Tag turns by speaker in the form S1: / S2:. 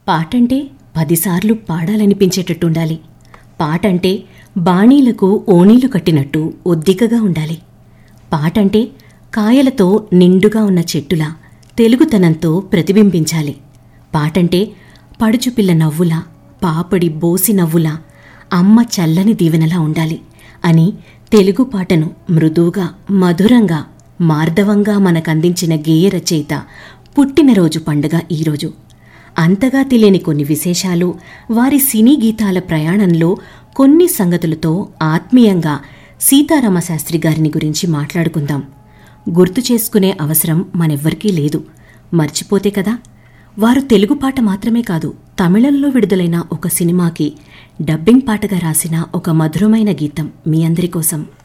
S1: పాటంటే పదిసార్లు పాడాలనిపించేటట్టుండాలి పాటంటే బాణీలకు ఓణీలు కట్టినట్టు ఒద్దికగా ఉండాలి పాటంటే కాయలతో నిండుగా ఉన్న చెట్టులా తెలుగుతనంతో ప్రతిబింబించాలి పాటంటే పడుచుపిల్ల నవ్వులా పాపడి బోసి నవ్వులా అమ్మ చల్లని దీవెనలా ఉండాలి అని తెలుగు పాటను మృదువుగా మధురంగా మార్దవంగా మనకందించిన గేయ రచయిత పుట్టినరోజు పండుగ ఈరోజు అంతగా తెలియని కొన్ని విశేషాలు వారి సినీ గీతాల ప్రయాణంలో కొన్ని సంగతులతో ఆత్మీయంగా సీతారామశాస్త్రి గారిని గురించి మాట్లాడుకుందాం గుర్తు చేసుకునే అవసరం మనెవ్వరికీ లేదు మర్చిపోతే కదా వారు తెలుగు పాట మాత్రమే కాదు తమిళంలో విడుదలైన ఒక సినిమాకి డబ్బింగ్ పాటగా రాసిన ఒక మధురమైన గీతం మీ అందరి కోసం